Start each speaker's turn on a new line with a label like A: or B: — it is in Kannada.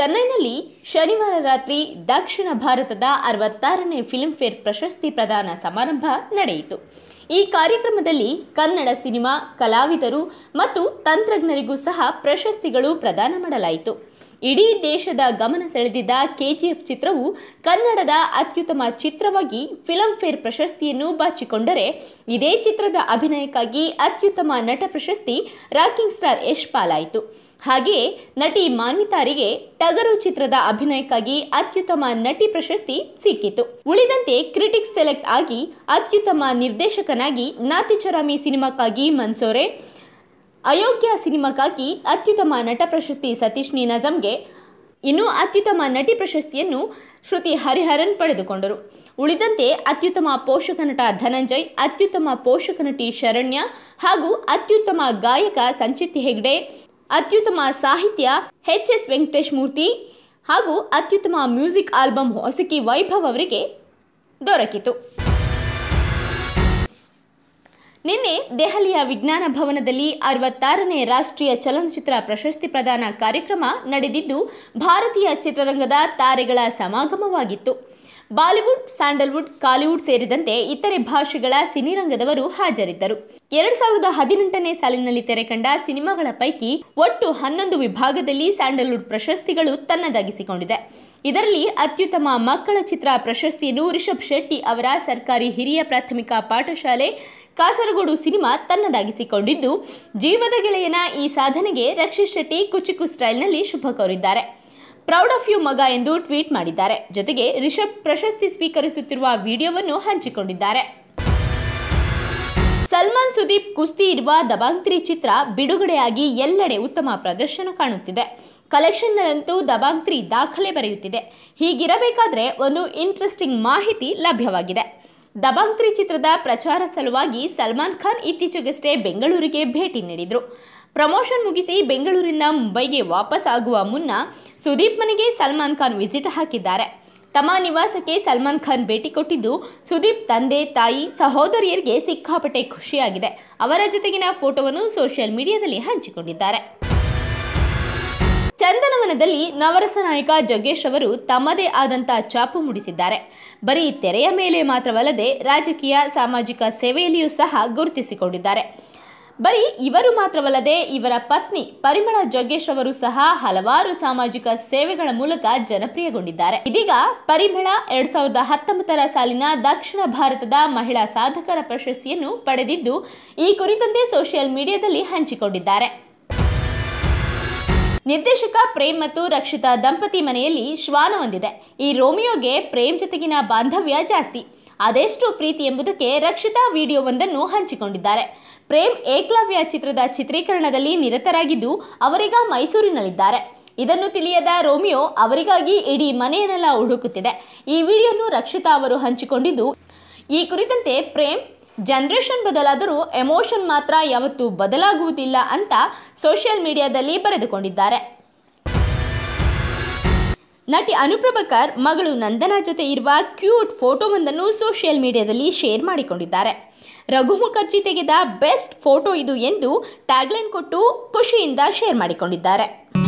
A: ಚೆನ್ನೈನಲ್ಲಿ ಶನಿವಾರ ರಾತ್ರಿ ದಕ್ಷಿಣ ಭಾರತದ ಅರವತ್ತಾರನೇ ಫಿಲ್ಮ್ಫೇರ್ ಪ್ರಶಸ್ತಿ ಪ್ರದಾನ ಸಮಾರಂಭ ನಡೆಯಿತು ಈ ಕಾರ್ಯಕ್ರಮದಲ್ಲಿ ಕನ್ನಡ ಸಿನಿಮಾ ಕಲಾವಿದರು ಮತ್ತು ತಂತ್ರಜ್ಞರಿಗೂ ಸಹ ಪ್ರಶಸ್ತಿಗಳು ಪ್ರದಾನ ಮಾಡಲಾಯಿತು ಇಡೀ ದೇಶದ ಗಮನ ಸೆಳೆದಿದ್ದ ಕೆಜಿಎಫ್ ಚಿತ್ರವು ಕನ್ನಡದ ಅತ್ಯುತ್ತಮ ಚಿತ್ರವಾಗಿ ಫಿಲ್ಮ್ಫೇರ್ ಪ್ರಶಸ್ತಿಯನ್ನು ಬಾಚಿಕೊಂಡರೆ ಇದೇ ಚಿತ್ರದ ಅಭಿನಯಕ್ಕಾಗಿ ಅತ್ಯುತ್ತಮ ನಟ ಪ್ರಶಸ್ತಿ ರಾಕಿಂಗ್ ಸ್ಟಾರ್ ಯಶ್ ಪಾಲಾಯಿತು ಹಾಗೆಯೇ ನಟಿ ಮಾನ್ವಿತಾರಿಗೆ ಟಗರು ಚಿತ್ರದ ಅಭಿನಯಕ್ಕಾಗಿ ಅತ್ಯುತ್ತಮ ನಟಿ ಪ್ರಶಸ್ತಿ ಸಿಕ್ಕಿತು ಉಳಿದಂತೆ ಕ್ರಿಟಿಕ್ಸ್ ಸೆಲೆಕ್ಟ್ ಆಗಿ ಅತ್ಯುತ್ತಮ ನಿರ್ದೇಶಕನಾಗಿ ನಾತಿಚರಾಮಿ ಸಿನಿಮಾಕ್ಕಾಗಿ ಮನ್ಸೋರೆ ಅಯೋಗ್ಯ ಸಿನಿಮಾಕ್ಕಾಗಿ ಅತ್ಯುತ್ತಮ ನಟ ಪ್ರಶಸ್ತಿ ಸತೀಶ್ ನೀನಾಜಂಗೆ ಇನ್ನು ಅತ್ಯುತ್ತಮ ನಟಿ ಪ್ರಶಸ್ತಿಯನ್ನು ಶ್ರುತಿ ಹರಿಹರನ್ ಪಡೆದುಕೊಂಡರು ಉಳಿದಂತೆ ಅತ್ಯುತ್ತಮ ಪೋಷಕ ನಟ ಧನಂಜಯ್ ಅತ್ಯುತ್ತಮ ಪೋಷಕ ನಟಿ ಶರಣ್ಯ ಹಾಗೂ ಅತ್ಯುತ್ತಮ ಗಾಯಕ ಸಂಚಿತ್ ಹೆಗ್ಡೆ ಅತ್ಯುತ್ತಮ ಸಾಹಿತ್ಯ ಎಚ್ ಎಸ್ ವೆಂಕಟೇಶ್ ಮೂರ್ತಿ ಹಾಗೂ ಅತ್ಯುತ್ತಮ ಮ್ಯೂಸಿಕ್ ಆಲ್ಬಮ್ ಹೊಸಕಿ ವೈಭವ್ ಅವರಿಗೆ ದೊರಕಿತು ನಿನ್ನೆ ದೆಹಲಿಯ ವಿಜ್ಞಾನ ಭವನದಲ್ಲಿ ಅರವತ್ತಾರನೇ ರಾಷ್ಟ್ರೀಯ ಚಲನಚಿತ್ರ ಪ್ರಶಸ್ತಿ ಪ್ರದಾನ ಕಾರ್ಯಕ್ರಮ ನಡೆದಿದ್ದು ಭಾರತೀಯ ಚಿತ್ರರಂಗದ ತಾರೆಗಳ ಸಮಾಗಮವಾಗಿತ್ತು ಬಾಲಿವುಡ್ ಸ್ಯಾಂಡಲ್ವುಡ್ ಕಾಲಿವುಡ್ ಸೇರಿದಂತೆ ಇತರೆ ಭಾಷೆಗಳ ಸಿನಿರಂಗದವರು ಹಾಜರಿದ್ದರು ಎರಡ್ ಸಾವಿರದ ಹದಿನೆಂಟನೇ ಸಾಲಿನಲ್ಲಿ ತೆರೆಕಂಡ ಸಿನಿಮಾಗಳ ಪೈಕಿ ಒಟ್ಟು ಹನ್ನೊಂದು ವಿಭಾಗದಲ್ಲಿ ಸ್ಯಾಂಡಲ್ವುಡ್ ಪ್ರಶಸ್ತಿಗಳು ತನ್ನದಾಗಿಸಿಕೊಂಡಿದೆ ಇದರಲ್ಲಿ ಅತ್ಯುತ್ತಮ ಮಕ್ಕಳ ಚಿತ್ರ ಪ್ರಶಸ್ತಿಯನ್ನು ರಿಷಬ್ ಶೆಟ್ಟಿ ಅವರ ಸರ್ಕಾರಿ ಹಿರಿಯ ಪ್ರಾಥಮಿಕ ಪಾಠಶಾಲೆ ಕಾಸರಗೋಡು ಸಿನಿಮಾ ತನ್ನದಾಗಿಸಿಕೊಂಡಿದ್ದು ಜೀವದ ಗೆಳೆಯನ ಈ ಸಾಧನೆಗೆ ರಕ್ಷಿತ್ ಶೆಟ್ಟಿ ಕುಚಿಕು ಸ್ಟೈಲ್ನಲ್ಲಿ ಶುಭ ಕೋರಿದ್ದಾರೆ ಪ್ರೌಡ್ ಆಫ್ ಯು ಮಗ ಎಂದು ಟ್ವೀಟ್ ಮಾಡಿದ್ದಾರೆ ಜೊತೆಗೆ ರಿಷಬ್ ಪ್ರಶಸ್ತಿ ಸ್ವೀಕರಿಸುತ್ತಿರುವ ವಿಡಿಯೋವನ್ನು ಹಂಚಿಕೊಂಡಿದ್ದಾರೆ ಸಲ್ಮಾನ್ ಸುದೀಪ್ ಕುಸ್ತಿ ಇರುವ ದಬಾಂಗ್ ತ್ರೀ ಚಿತ್ರ ಬಿಡುಗಡೆಯಾಗಿ ಎಲ್ಲೆಡೆ ಉತ್ತಮ ಪ್ರದರ್ಶನ ಕಾಣುತ್ತಿದೆ ಕಲೆಕ್ಷನ್ನಲ್ಲಂತೂ ದಬಾಂಗ್ ತ್ರೀ ದಾಖಲೆ ಬರೆಯುತ್ತಿದೆ ಹೀಗಿರಬೇಕಾದ್ರೆ ಒಂದು ಇಂಟ್ರೆಸ್ಟಿಂಗ್ ಮಾಹಿತಿ ಲಭ್ಯವಾಗಿದೆ ದಬಾಂಗ್ ತ್ರೀ ಚಿತ್ರದ ಪ್ರಚಾರ ಸಲುವಾಗಿ ಸಲ್ಮಾನ್ ಖಾನ್ ಇತ್ತೀಚೆಗಷ್ಟೇ ಬೆಂಗಳೂರಿಗೆ ಭೇಟಿ ನೀಡಿದ್ರು ಪ್ರಮೋಷನ್ ಮುಗಿಸಿ ಬೆಂಗಳೂರಿನಿಂದ ಮುಂಬೈಗೆ ವಾಪಸ್ ಆಗುವ ಮುನ್ನ ಸುದೀಪ್ ಮನೆಗೆ ಸಲ್ಮಾನ್ ಖಾನ್ ವಿಸಿಟ್ ಹಾಕಿದ್ದಾರೆ ತಮ್ಮ ನಿವಾಸಕ್ಕೆ ಸಲ್ಮಾನ್ ಖಾನ್ ಭೇಟಿ ಕೊಟ್ಟಿದ್ದು ಸುದೀಪ್ ತಂದೆ ತಾಯಿ ಸಹೋದರಿಯರಿಗೆ ಸಿಕ್ಕಾಪಟ್ಟೆ ಖುಷಿಯಾಗಿದೆ ಅವರ ಜೊತೆಗಿನ ಫೋಟೋವನ್ನು ಸೋಷಿಯಲ್ ಮೀಡಿಯಾದಲ್ಲಿ ಹಂಚಿಕೊಂಡಿದ್ದಾರೆ ಚಂದನವನದಲ್ಲಿ ನವರಸ ನಾಯಕ ಜಗ್ಗೇಶ್ ಅವರು ತಮ್ಮದೇ ಆದಂಥ ಛಾಪು ಮೂಡಿಸಿದ್ದಾರೆ ಬರೀ ತೆರೆಯ ಮೇಲೆ ಮಾತ್ರವಲ್ಲದೆ ರಾಜಕೀಯ ಸಾಮಾಜಿಕ ಸೇವೆಯಲ್ಲಿಯೂ ಸಹ ಗುರುತಿಸಿಕೊಂಡಿದ್ದಾರೆ ಬರೀ ಇವರು ಮಾತ್ರವಲ್ಲದೆ ಇವರ ಪತ್ನಿ ಪರಿಮಳ ಜಗ್ಗೇಶ್ ಅವರು ಸಹ ಹಲವಾರು ಸಾಮಾಜಿಕ ಸೇವೆಗಳ ಮೂಲಕ ಜನಪ್ರಿಯಗೊಂಡಿದ್ದಾರೆ ಇದೀಗ ಪರಿಮಳ ಎರಡ್ ಸಾವಿರದ ಹತ್ತೊಂಬತ್ತರ ಸಾಲಿನ ದಕ್ಷಿಣ ಭಾರತದ ಮಹಿಳಾ ಸಾಧಕರ ಪ್ರಶಸ್ತಿಯನ್ನು ಪಡೆದಿದ್ದು ಈ ಕುರಿತಂತೆ ಸೋಷಿಯಲ್ ಮೀಡಿಯಾದಲ್ಲಿ ಹಂಚಿಕೊಂಡಿದ್ದಾರೆ ನಿರ್ದೇಶಕ ಪ್ರೇಮ್ ಮತ್ತು ರಕ್ಷಿತಾ ದಂಪತಿ ಮನೆಯಲ್ಲಿ ಶ್ವಾನ ಹೊಂದಿದೆ ಈ ರೋಮಿಯೋಗೆ ಪ್ರೇಮ್ ಜೊತೆಗಿನ ಬಾಂಧವ್ಯ ಜಾಸ್ತಿ ಅದೆಷ್ಟು ಪ್ರೀತಿ ಎಂಬುದಕ್ಕೆ ರಕ್ಷಿತಾ ವಿಡಿಯೋವೊಂದನ್ನು ಹಂಚಿಕೊಂಡಿದ್ದಾರೆ ಪ್ರೇಮ್ ಏಕ್ಲವ್ಯ ಚಿತ್ರದ ಚಿತ್ರೀಕರಣದಲ್ಲಿ ನಿರತರಾಗಿದ್ದು ಅವರೀಗ ಮೈಸೂರಿನಲ್ಲಿದ್ದಾರೆ ಇದನ್ನು ತಿಳಿಯದ ರೋಮಿಯೋ ಅವರಿಗಾಗಿ ಇಡೀ ಮನೆಯನ್ನೆಲ್ಲ ಹುಡುಕುತ್ತಿದೆ ಈ ವಿಡಿಯೋನು ರಕ್ಷಿತಾ ಅವರು ಹಂಚಿಕೊಂಡಿದ್ದು ಈ ಕುರಿತಂತೆ ಪ್ರೇಮ್ ಜನರೇಷನ್ ಬದಲಾದರೂ ಎಮೋಷನ್ ಮಾತ್ರ ಯಾವತ್ತೂ ಬದಲಾಗುವುದಿಲ್ಲ ಅಂತ ಸೋಷಿಯಲ್ ಮೀಡಿಯಾದಲ್ಲಿ ಬರೆದುಕೊಂಡಿದ್ದಾರೆ ನಟಿ ಅನುಪ್ರಭಕರ್ ಮಗಳು ನಂದನಾ ಜೊತೆ ಇರುವ ಕ್ಯೂಟ್ ಫೋಟೋವೊಂದನ್ನು ಸೋಷಿಯಲ್ ಮೀಡಿಯಾದಲ್ಲಿ ಶೇರ್ ಮಾಡಿಕೊಂಡಿದ್ದಾರೆ ರಘು ಮುಖರ್ಜಿ ತೆಗೆದ ಬೆಸ್ಟ್ ಫೋಟೋ ಇದು ಎಂದು ಟ್ಯಾಗ್ಲೈನ್ ಕೊಟ್ಟು ಖುಷಿಯಿಂದ ಶೇರ್ ಮಾಡಿಕೊಂಡಿದ್ದಾರೆ